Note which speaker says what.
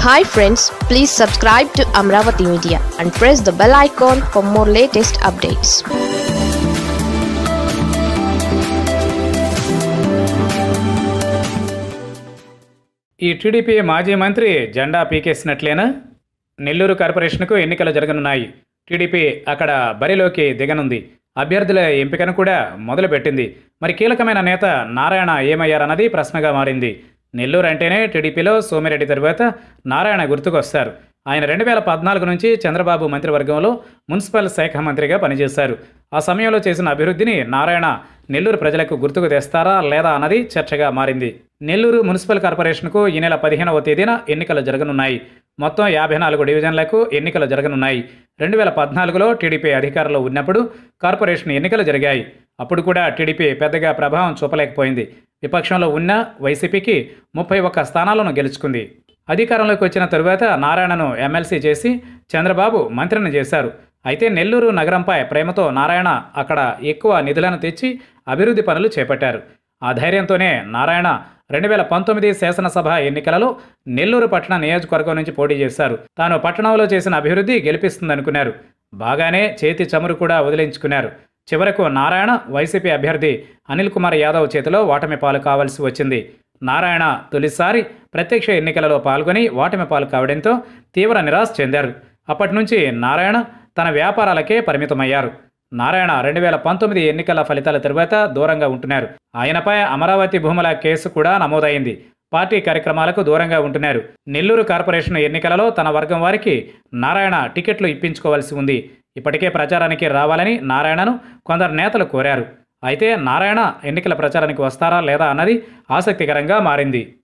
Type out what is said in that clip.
Speaker 1: hi friends please subscribe to Amaravati media and press the bell icon for more latest updates
Speaker 2: ఈ TDP మాజీ మంత్రి జెండా పీకేసినట్లేనా నెల్లూరు కార్పొరేషన్కు ఎన్నికలు జరగనున్నాయి టీడీపీ అక్కడ బరిలోకి దిగనుంది అభ్యర్థుల ఎంపికను కూడా మొదలుపెట్టింది మరి కీలకమైన నేత నారాయణ ఏమయ్యారన్నది ప్రశ్నగా మారింది నెల్లూరు అంటేనే టీడీపీలో సోమిరెడ్డి తరువాత నారాయణ గుర్తుకొస్తారు ఆయన రెండు వేల పద్నాలుగు నుంచి చంద్రబాబు మంత్రివర్గంలో మున్సిపల్ శాఖ మంత్రిగా పనిచేశారు ఆ సమయంలో చేసిన అభివృద్ధిని నారాయణ నెల్లూరు ప్రజలకు గుర్తుకు తెస్తారా లేదా అన్నది చర్చగా మారింది నెల్లూరు మున్సిపల్ కార్పొరేషన్కు ఈ నెల పదిహేనవ తేదీన ఎన్నికలు జరగనున్నాయి మొత్తం యాభై నాలుగు డివిజన్లకు ఎన్నికలు జరగనున్నాయి రెండు వేల పద్నాలుగులో టీడీపీ అధికారంలో ఉన్నప్పుడు కార్పొరేషన్ ఎన్నికలు జరిగాయి అప్పుడు కూడా టీడీపీ పెద్దగా ప్రభావం చూపలేకపోయింది విపక్షంలో ఉన్న వైసీపీకి ముప్పై ఒక్క స్థానాలను గెలుచుకుంది అధికారంలోకి వచ్చిన తరువాత నారాయణను ఎమ్మెల్సీ చేసి చంద్రబాబు మంత్రిని చేశారు అయితే నెల్లూరు నగరంపై ప్రేమతో నారాయణ అక్కడ ఎక్కువ నిధులను తెచ్చి అభివృద్ధి పనులు చేపట్టారు ఆ ధైర్యంతోనే నారాయణ రెండు వేల పంతొమ్మిది శాసనసభ ఎన్నికలలో నెల్లూరు పట్టణ నియోజకవర్గం నుంచి పోటీ చేశారు తాను పట్టణంలో చేసిన అభివృద్ధి గెలిపిస్తుందనుకున్నారు బాగానే చేతి చమురు కూడా వదిలించుకున్నారు చివరకు నారాయణ వైసీపీ అభ్యర్థి అనిల్ కుమార్ యాదవ్ చేతిలో ఓటమి పాలు కావాల్సి వచ్చింది నారాయణ తొలిసారి ప్రత్యక్ష ఎన్నికలలో పాల్గొని ఓటమి పాలు కావడంతో తీవ్ర నిరాశ చెందారు అప్పటి నుంచి నారాయణ తన వ్యాపారాలకే పరిమితమయ్యారు నారాయణ రెండు వేల పంతొమ్మిది ఎన్నికల ఫలితాల తరువాత దూరంగా ఉంటున్నారు ఆయనపై అమరావతి భూముల కేసు కూడా నమోదైంది పార్టీ కార్యక్రమాలకు దూరంగా ఉంటున్నారు నెల్లూరు కార్పొరేషన్ ఎన్నికలలో తన వర్గం వారికి నారాయణ టికెట్లు ఇప్పించుకోవాల్సి ఉంది ఇప్పటికే ప్రచారానికి రావాలని నారాయణను కొందరు నేతలు కోరారు అయితే నారాయణ ఎన్నికల ప్రచారానికి వస్తారా లేదా అన్నది ఆసక్తికరంగా మారింది